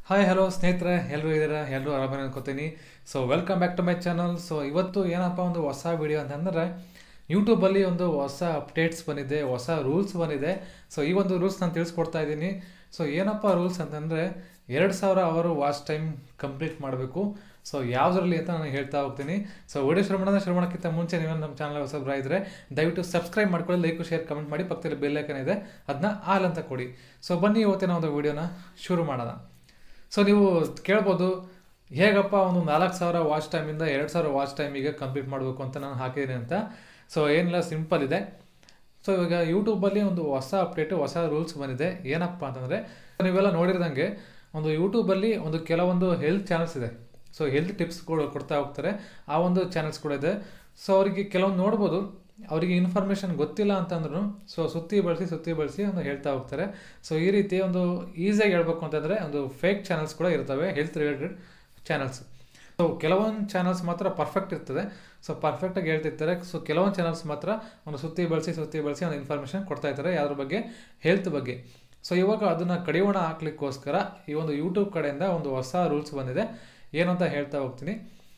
hi hello ಸ್ನೇಹಿತರೆ ಎಲ್ಲರೂ ಇದ್ದೀರಾ ಎಲ್ಲರೂ ಆರಾಮ ಅನ್ಕೋತೀನಿ so welcome back to my channel so ಇವತ್ತು ಏನಪ್ಪ ಒಂದು ಹೊಸ ವಿಡಿಯೋ ಅಂತಂದರೆ ಯೂಟ್ಯೂಬಲ್ಲಿ ಒಂದು ಹೊಸ ಅಪ್ಡೇಟ್ಸ್ ಬಂದಿದೆ ಹೊಸ ರೂಲ್ಸ್ ಬಂದಿದೆ ಸೊ ಈ ಒಂದು ರೂಲ್ಸ್ ನಾನು ತಿಳಿಸ್ಕೊಡ್ತಾ ಇದ್ದೀನಿ ಸೊ ಏನಪ್ಪ ರೂಲ್ಸ್ ಅಂತಂದರೆ ಎರಡು ಸಾವಿರ ಅವರು ವಾಚ್ ಟೈಮ್ ಕಂಪ್ಲೀಟ್ ಮಾಡಬೇಕು ಸೊ ಯಾವುದರಲ್ಲಿ ಅಂತ ನಾನು ಹೇಳ್ತಾ ಹೋಗ್ತೀನಿ ಸೊ ವಿಡಿಯೋ ಶುರು ಮಾಡೋಣ ಶುರು ಮಾಡೋಕ್ಕಿಂತ ಮುಂಚೆ ನೀವು ನಮ್ಮ ಚಾನಲ್ ಹೊಸಬ್ರ ಇದ್ದರೆ ದಯವಿಟ್ಟು ಸಬ್ಸ್ಕ್ರೈಬ್ ಮಾಡ್ಕೊಳ್ಳಿ ಲೈಕ್ ಶೇರ್ ಕಮೆಂಟ್ ಮಾಡಿ ಪಕ್ಕದಲ್ಲಿ ಬೆಲ್ ಐಕನ್ ಇದೆ ಅದನ್ನ ಆಲ್ ಅಂತ ಕೊಡಿ ಸೊ ಬನ್ನಿ ಇವತ್ತಿನ ಒಂದು ವಿಡಿಯೋನ ಶುರು ಮಾಡೋಣ ಸೊ ನೀವು ಕೇಳ್ಬೋದು ಹೇಗಪ್ಪ ಒಂದು ನಾಲ್ಕು ಸಾವಿರ ವಾಚ್ ಟೈಮಿಂದ ಎರಡು ಸಾವಿರ ವಾಚ್ ಟೈಮಿಗೆ ಕಂಪ್ಲೀಟ್ ಮಾಡಬೇಕು ಅಂತ ನಾನು ಹಾಕಿದ್ದೀನಿ ಅಂತ ಸೊ ಏನಿಲ್ಲ ಸಿಂಪಲ್ ಇದೆ ಸೊ ಇವಾಗ ಯೂಟ್ಯೂಬಲ್ಲಿ ಒಂದು ಹೊಸ ಅಪ್ಡೇಟು ಹೊಸ ರೂಲ್ಸ್ ಬಂದಿದೆ ಏನಪ್ಪ ಅಂತಂದರೆ ನೀವೆಲ್ಲ ನೋಡಿರ್ದಂಗೆ ಒಂದು ಯೂಟ್ಯೂಬಲ್ಲಿ ಒಂದು ಕೆಲವೊಂದು ಹೆಲ್ತ್ ಚಾನಲ್ಸ್ ಇದೆ ಸೊ ಹೆಲ್ತ್ ಟಿಪ್ಸ್ ಕೂಡ ಕೊಡ್ತಾ ಹೋಗ್ತಾರೆ ಆ ಒಂದು ಚಾನಲ್ಸ್ ಕೂಡ ಇದೆ ಸೊ ಅವರಿಗೆ ಕೆಲವೊಂದು ನೋಡ್ಬೋದು ಅವರಿಗೆ ಇನ್ಫಾರ್ಮೇಷನ್ ಗೊತ್ತಿಲ್ಲ ಅಂತಂದ್ರೂ ಸೊ ಸುತ್ತಿ ಬಳಸಿ ಸುತ್ತಿ ಬಳಸಿ ಒಂದು ಹೇಳ್ತಾ ಹೋಗ್ತಾರೆ ಸೊ ಈ ರೀತಿ ಒಂದು ಈಸಿಯಾಗಿ ಹೇಳ್ಬೇಕು ಅಂತಂದರೆ ಒಂದು ಫೇಕ್ ಚಾನಲ್ಸ್ ಕೂಡ ಇರ್ತವೆ ಹೆಲ್ತ್ ರಿಲೇಟೆಡ್ ಚಾನಲ್ಸ್ ಸೊ ಕೆಲವೊಂದು ಚಾನಲ್ಸ್ ಮಾತ್ರ ಪರ್ಫೆಕ್ಟ್ ಇರ್ತದೆ ಸೊ ಪರ್ಫೆಕ್ಟಾಗಿ ಹೇಳ್ತಿರ್ತಾರೆ ಸೊ ಕೆಲವೊಂದು ಚಾನಲ್ಸ್ ಮಾತ್ರ ಒಂದು ಸುತ್ತಿ ಬಳಸಿ ಸುತ್ತಿ ಬಳಸಿ ಒಂದು ಇನ್ಫಾರ್ಮೇಷನ್ ಕೊಡ್ತಾ ಇರ್ತಾರೆ ಯಾವ್ದ್ರ ಬಗ್ಗೆ ಹೆಲ್ತ್ ಬಗ್ಗೆ ಸೊ ಇವಾಗ ಅದನ್ನು ಕಡಿವಾಣ ಹಾಕ್ಲಿಕ್ಕೋಸ್ಕರ ಈ ಒಂದು ಯೂಟ್ಯೂಬ್ ಕಡೆಯಿಂದ ಒಂದು ಹೊಸ ರೂಲ್ಸ್ ಬಂದಿದೆ ಏನು ಅಂತ ಹೇಳ್ತಾ ಹೋಗ್ತೀನಿ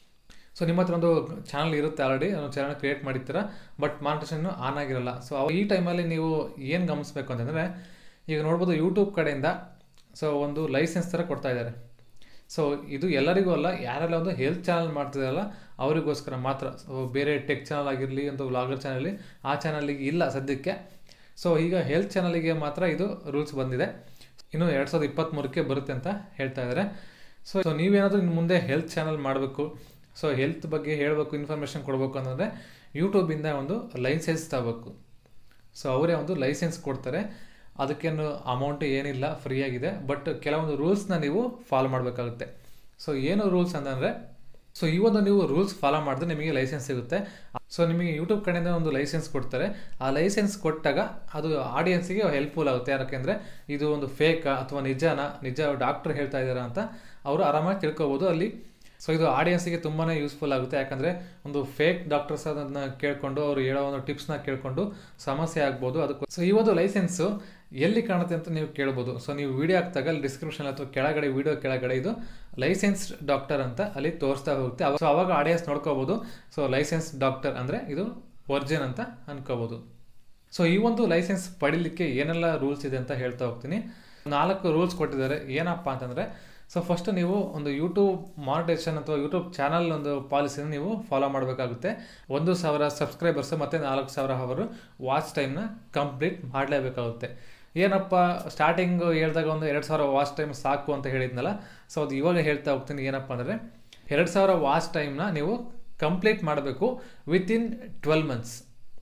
ಸೊ ನಿಮ್ಮ ಹತ್ರ ಒಂದು ಚಾನಲ್ ಇರುತ್ತೆ ಆಲ್ರೆಡಿ ಒಂದು ಚಾನಲ್ ಕ್ರಿಯೇಟ್ ಮಾಡಿರ್ತೀರ ಬಟ್ ಮಾನಿಟೇಷನ್ ಆನ್ ಆಗಿರಲ್ಲ ಸೊ ಈ ಟೈಮಲ್ಲಿ ನೀವು ಏನು ಗಮನಿಸ್ಬೇಕು ಅಂತಂದರೆ ಈಗ ನೋಡ್ಬೋದು ಯೂಟ್ಯೂಬ್ ಕಡೆಯಿಂದ ಸೊ ಒಂದು ಲೈಸೆನ್ಸ್ ಥರ ಕೊಡ್ತಾ ಇದ್ದಾರೆ ಸೊ ಇದು ಎಲ್ಲರಿಗೂ ಅಲ್ಲ ಯಾರೆಲ್ಲ ಒಂದು ಹೆಲ್ತ್ ಚಾನಲ್ ಮಾಡ್ತಿದಾರಲ್ಲ ಅವರಿಗೋಸ್ಕರ ಮಾತ್ರ ಸೊ ಬೇರೆ ಟೆಕ್ ಚಾನಲ್ ಆಗಿರಲಿ ಒಂದು ವ್ಲಾಗರ್ ಚಾನಲಿ ಆ ಚಾನಲಿಗೆ ಇಲ್ಲ ಸದ್ಯಕ್ಕೆ ಸೊ ಈಗ ಹೆಲ್ತ್ ಚಾನಲಿಗೆ ಮಾತ್ರ ಇದು ರೂಲ್ಸ್ ಬಂದಿದೆ ಇನ್ನು ಎರಡು ಸಾವಿರದ ಇಪ್ಪತ್ತ್ಮೂರಕ್ಕೆ ಬರುತ್ತೆ ಅಂತ ಹೇಳ್ತಾ ಇದ್ದಾರೆ ಸೊ ಸೊ ನೀವೇನಾದರೂ ಇನ್ನು ಮುಂದೆ ಹೆಲ್ತ್ ಚಾನಲ್ ಮಾಡಬೇಕು ಸೊ ಹೆಲ್ತ್ ಬಗ್ಗೆ ಹೇಳಬೇಕು ಇನ್ಫಾರ್ಮೇಷನ್ ಕೊಡಬೇಕು ಅಂತಂದರೆ ಯೂಟ್ಯೂಬಿಂದ ಒಂದು ಲೈಸೆನ್ಸ್ ತಗೋಬೇಕು ಸೊ ಅವರೇ ಒಂದು ಲೈಸೆನ್ಸ್ ಕೊಡ್ತಾರೆ ಅದಕ್ಕೇನು ಅಮೌಂಟ್ ಏನಿಲ್ಲ ಫ್ರೀ ಆಗಿದೆ ಬಟ್ ಕೆಲವೊಂದು ರೂಲ್ಸ್ನ ನೀವು ಫಾಲೋ ಮಾಡಬೇಕಾಗುತ್ತೆ ಸೊ ಏನು ರೂಲ್ಸ್ ಅಂತಂದರೆ ಸೊ ಈ ಒಂದು ನೀವು ರೂಲ್ಸ್ ಫಾಲೋ ಮಾಡಿದ್ರೆ ನಿಮಗೆ ಲೈಸೆನ್ಸ್ ಸಿಗುತ್ತೆ ಸೊ ನಿಮಗೆ ಯೂಟ್ಯೂಬ್ ಕಡೆಯಿಂದ ಒಂದು ಲೈಸೆನ್ಸ್ ಕೊಡ್ತಾರೆ ಆ ಲೈಸೆನ್ಸ್ ಕೊಟ್ಟಾಗ ಅದು ಆಡಿಯನ್ಸಿಗೆ ಹೆಲ್ಪ್ಫುಲ್ ಆಗುತ್ತೆ ಯಾಕೆಂದರೆ ಇದು ಒಂದು ಫೇಕಾ ಅಥವಾ ನಿಜನಾ ನಿಜ ಡಾಕ್ಟರ್ ಹೇಳ್ತಾ ಇದ್ದಾರಾ ಅಂತ ಅವರು ಆರಾಮಾಗಿ ತಿಳ್ಕೊಬೋದು ಅಲ್ಲಿ ಸೊ ಇದು ಆಡಿಯನ್ಸಿಗೆ ತುಂಬಾ ಯೂಸ್ಫುಲ್ ಆಗುತ್ತೆ ಯಾಕಂದರೆ ಒಂದು ಫೇಕ್ ಡಾಕ್ಟರ್ಸ್ ಅದನ್ನು ಕೇಳಿಕೊಂಡು ಅವರು ಹೇಳೋ ಒಂದು ಟಿಪ್ಸ್ನ ಕೇಳಿಕೊಂಡು ಸಮಸ್ಯೆ ಆಗ್ಬೋದು ಅದಕ್ಕೆ ಸೊ ಈ ಒಂದು ಲೈಸೆನ್ಸು ಎಲ್ಲಿ ಕಾಣುತ್ತೆ ಅಂತ ನೀವು ಕೇಳ್ಬೋದು ಸೊ ನೀವು ವಿಡಿಯೋ ಹಾಕ್ದಾಗ ಅಲ್ಲಿ ಡಿಸ್ಕ್ರಿಪ್ಷನ್ ಅಥವಾ ಕೆಳಗಡೆ ವಿಡಿಯೋ ಕೆಳಗಡೆ ಇದು ಲೈಸೆನ್ಸ್ಡ್ ಡಾಕ್ಟರ್ ಅಂತ ಅಲ್ಲಿ ತೋರಿಸ್ತಾ ಹೋಗುತ್ತೆ ಸೊ ಅವಾಗ ಆಡಿಯನ್ಸ್ ನೋಡ್ಕೋಬೋದು ಸೊ ಲೈಸೆನ್ಸ್ ಡಾಕ್ಟರ್ ಅಂದರೆ ಇದು ಒರ್ಜಿನ್ ಅಂತ ಅನ್ಕೋಬೋದು ಸೊ ಈ ಒಂದು ಲೈಸೆನ್ಸ್ ಪಡಿಲಿಕ್ಕೆ ಏನೆಲ್ಲ ರೂಲ್ಸ್ ಇದೆ ಅಂತ ಹೇಳ್ತಾ ಹೋಗ್ತೀನಿ ನಾಲ್ಕು ರೂಲ್ಸ್ ಕೊಟ್ಟಿದ್ದಾರೆ ಏನಪ್ಪ ಅಂತಂದರೆ ಸೊ ಫಸ್ಟ್ ನೀವು ಒಂದು ಯೂಟ್ಯೂಬ್ ಮಾನಿಟೇಷನ್ ಅಥವಾ ಯೂಟ್ಯೂಬ್ ಚಾನಲ್ ಒಂದು ಪಾಲಿಸಿನ ನೀವು ಫಾಲೋ ಮಾಡಬೇಕಾಗುತ್ತೆ ಒಂದು ಸಾವಿರ ಸಬ್ಸ್ಕ್ರೈಬರ್ಸ್ ಮತ್ತು ನಾಲ್ಕು ಸಾವಿರ ಅವರು ವಾಚ್ ಟೈಮ್ನ ಕಂಪ್ಲೀಟ್ ಮಾಡಲೇಬೇಕಾಗುತ್ತೆ ಏನಪ್ಪ ಸ್ಟಾರ್ಟಿಂಗ್ ಹೇಳಿದಾಗ ಒಂದು ಎರಡು ಸಾವಿರ ವಾಚ್ ಟೈಮ್ ಸಾಕು ಅಂತ ಹೇಳಿದ್ನಲ್ಲ ಸೊ ಅದು ಇವಾಗ ಹೇಳ್ತಾ ಹೋಗ್ತೀನಿ ಏನಪ್ಪ ಅಂದರೆ ಎರಡು ಸಾವಿರ ವಾಚ್ ಟೈಮ್ನ ನೀವು ಕಂಪ್ಲೀಟ್ ಮಾಡಬೇಕು ವಿತಿನ್ ಟ್ವೆಲ್ ಮಂತ್ಸ್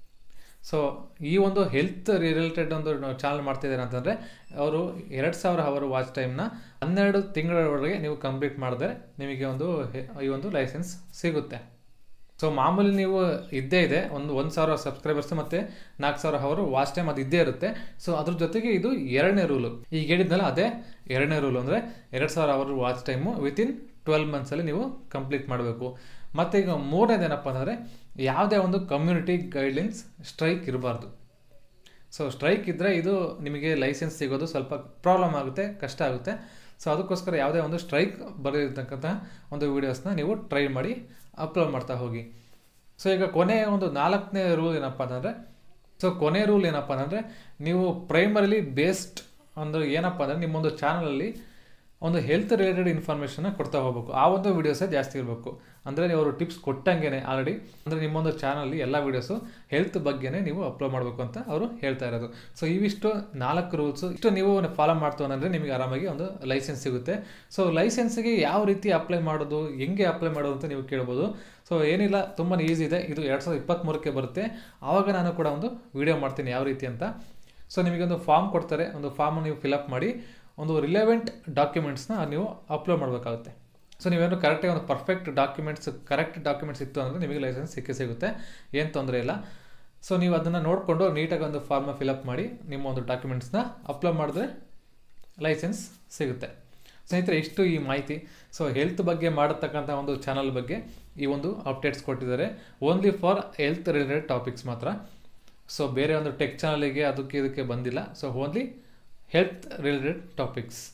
ಸೊ ಈ ಒಂದು ಹೆಲ್ತ್ ರಿಲೇಟೆಡ್ ಒಂದು ಚಾನಲ್ ಮಾಡ್ತಿದ್ದಾರೆ ಅಂತಂದರೆ ಅವರು ಎರಡು ಸಾವಿರ ಅವರ್ ವಾಚ್ ಟೈಮ್ನ ಹನ್ನೆರಡು ತಿಂಗಳವರೆಗೆ ನೀವು ಕಂಪ್ಲೀಟ್ ಮಾಡಿದ್ರೆ ನಿಮಗೆ ಒಂದು ಈ ಒಂದು ಲೈಸೆನ್ಸ್ ಸಿಗುತ್ತೆ ಸೊ ಮಾಮೂಲಿ ನೀವು ಇದ್ದೇ ಇದೆ ಒಂದು ಒಂದು ಸಾವಿರ ಸಬ್ಸ್ಕ್ರೈಬರ್ಸ್ ಮತ್ತು ನಾಲ್ಕು ಸಾವಿರ ಅವರು ವಾಚ್ ಟೈಮ್ ಅದು ಇದ್ದೇ ಇರುತ್ತೆ ಸೊ ಅದ್ರ ಜೊತೆಗೆ ಇದು ಎರಡನೇ ರೂಲು ಈಗ ಹೇಳಿದ್ನಲ್ಲ ಅದೇ ಎರಡನೇ ರೂಲು ಅಂದರೆ ಎರಡು ಸಾವಿರ hour watch time within twelve ಮಂತ್ಸಲ್ಲಿ ನೀವು ಕಂಪ್ಲೀಟ್ ಮಾಡಬೇಕು ಮತ್ತು ಈಗ ಮೂರನೇದೇನಪ್ಪ ಅಂದರೆ ಯಾವುದೇ ಒಂದು ಕಮ್ಯುನಿಟಿ ಗೈಡ್ಲೈನ್ಸ್ ಸ್ಟ್ರೈಕ್ ಇರಬಾರ್ದು ಸೊ ಸ್ಟ್ರೈಕ್ ಇದ್ದರೆ ಇದು ನಿಮಗೆ ಲೈಸೆನ್ಸ್ ಸಿಗೋದು ಸ್ವಲ್ಪ ಪ್ರಾಬ್ಲಮ್ ಆಗುತ್ತೆ ಕಷ್ಟ ಆಗುತ್ತೆ ಸೊ ಅದಕ್ಕೋಸ್ಕರ ಯಾವುದೇ ಒಂದು ಸ್ಟ್ರೈಕ್ ಬರೆದಿರ್ತಕ್ಕಂಥ ಒಂದು ವೀಡಿಯೋಸ್ನ ನೀವು ಟ್ರೈ ಮಾಡಿ ಅಪ್ಲೋಡ್ ಮಾಡ್ತಾ ಹೋಗಿ ಸೊ ಈಗ ಕೊನೆಯ ಒಂದು ನಾಲ್ಕನೇ ರೂಲ್ ಏನಪ್ಪ ಅಂತಂದರೆ ಸೊ ಕೊನೆ ರೂಲ್ ಏನಪ್ಪ ಅಂತಂದರೆ ನೀವು ಪ್ರೈಮರಿಲಿ ಬೇಸ್ಡ್ ಒಂದು ಏನಪ್ಪ ಅಂದರೆ ನಿಮ್ಮೊಂದು ಚಾನಲಲ್ಲಿ ಒಂದು ಹೆಲ್ತ್ ರಿಲೇಟೆಡ್ ಇನ್ಫಾರ್ಮೇಷನ್ನ ಕೊಡ್ತಾ ಹೋಗಬೇಕು ಆ ಒಂದು ವೀಡಿಯೋಸೇ ಜಾಸ್ತಿ ಇರಬೇಕು ಅಂದರೆ ನೀವು ಅವರು ಟಿಪ್ಸ್ ಕೊಟ್ಟಂಗೆ ಆಲ್ರೆಡಿ ಅಂದರೆ ನಿಮ್ಮೊಂದು ಚಾನಲ್ಲಿ ಎಲ್ಲ ವೀಡಿಯೋಸು ಹೆಲ್ತ್ ಬಗ್ಗೆನೇ ನೀವು ಅಪ್ಲೋಡ್ ಮಾಡಬೇಕು ಅಂತ ಅವರು ಹೇಳ್ತಾ ಇರೋದು ಸೊ ಇವಿಷ್ಟು ನಾಲ್ಕು ರೂಲ್ಸು ಇಷ್ಟು ನೀವು ಫಾಲೋ ಮಾಡ್ತು ಅಂದರೆ ನಿಮಗೆ ಆರಾಮಾಗಿ ಒಂದು ಲೈಸೆನ್ಸ್ ಸಿಗುತ್ತೆ ಸೊ ಲೈಸೆನ್ಸ್ಗೆ ಯಾವ ರೀತಿ ಅಪ್ಲೈ ಮಾಡೋದು ಹೆಂಗೆ ಅಪ್ಲೈ ಮಾಡೋದು ಅಂತ ನೀವು ಕೇಳ್ಬೋದು ಸೊ ಏನಿಲ್ಲ ತುಂಬಾ ಈಸಿ ಇದೆ ಇದು ಎರಡು ಸಾವಿರದ ಇಪ್ಪತ್ತ್ಮೂರಕ್ಕೆ ಬರುತ್ತೆ ಆವಾಗ ನಾನು ಕೂಡ ಒಂದು ವಿಡಿಯೋ ಮಾಡ್ತೀನಿ ಯಾವ ರೀತಿ ಅಂತ ಸೊ ನಿಮಗೆ ಒಂದು ಫಾರ್ಮ್ ಕೊಡ್ತಾರೆ ಒಂದು ಫಾರ್ಮ್ ನೀವು ಫಿಲಪ್ ಮಾಡಿ ಒಂದು ರಿಲೆವೆಂಟ್ ಡಾಕ್ಯುಮೆಂಟ್ಸ್ನ ನೀವು ಅಪ್ಲೋಡ್ ಮಾಡಬೇಕಾಗುತ್ತೆ ಸೊ ನೀವೇನು ಕರೆಕ್ಟಾಗಿ ಒಂದು ಪರ್ಫೆಕ್ಟ್ ಡಾಕ್ಯುಮೆಂಟ್ಸ್ ಕರೆಕ್ಟ್ ಡಾಕ್ಯುಮೆಂಟ್ಸ್ ಇತ್ತು ಅಂದರೆ ನಿಮಗೆ ಲೈಸೆನ್ಸ್ ಸಿಕ್ಕೇ ಸಿಗುತ್ತೆ ಏನು ತೊಂದರೆ ಇಲ್ಲ ಸೊ ನೀವು ಅದನ್ನು ನೋಡಿಕೊಂಡು ನೀಟಾಗಿ ಒಂದು ಫಾರ್ಮ ಫಿಲಪ್ ಮಾಡಿ ನಿಮ್ಮ ಒಂದು ಡಾಕ್ಯುಮೆಂಟ್ಸ್ನ ಅಪ್ಲೋಡ್ ಮಾಡಿದ್ರೆ ಲೈಸೆನ್ಸ್ ಸಿಗುತ್ತೆ ಸ್ನೇಹಿತರೆ ಇಷ್ಟು ಈ ಮಾಹಿತಿ ಸೊ ಹೆಲ್ತ್ ಬಗ್ಗೆ ಮಾಡತಕ್ಕಂಥ ಒಂದು ಚಾನಲ್ ಬಗ್ಗೆ ಈ ಒಂದು ಅಪ್ಡೇಟ್ಸ್ ಕೊಟ್ಟಿದ್ದಾರೆ only for health related topics ಮಾತ್ರ ಸೊ ಬೇರೆ ಒಂದು ಟೆಕ್ ಚಾನಲಿಗೆ ಅದಕ್ಕೆ ಇದಕ್ಕೆ ಬಂದಿಲ್ಲ so only health related topics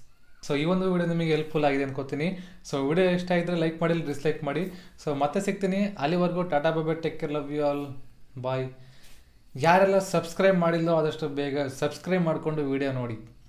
so ಈ ಒಂದು ವಿಡಿಯೋ ನಿಮಗೆ ಹೆಲ್ಪ್ಫುಲ್ ಆಗಿದೆ ಅನ್ಕೋತೀನಿ ಸೊ ವಿಡಿಯೋ ಇಷ್ಟ ಆಗಿದ್ರೆ ಲೈಕ್ ಮಾಡಿ ಡಿಸ್ಲೈಕ್ ಮಾಡಿ ಸೊ ಮತ್ತೆ ಸಿಗ್ತೀನಿ ಅಲ್ಲಿವರೆಗೂ ಟಾಟಾ ಬಾಬೆ take care love you all bye ಯಾರೆಲ್ಲ ಸಬ್ಸ್ಕ್ರೈಬ್ ಮಾಡಿಲ್ಲೋ ಆದಷ್ಟು ಬೇಗ ಸಬ್ಸ್ಕ್ರೈಬ್ ಮಾಡಿಕೊಂಡು ವಿಡಿಯೋ ನೋಡಿ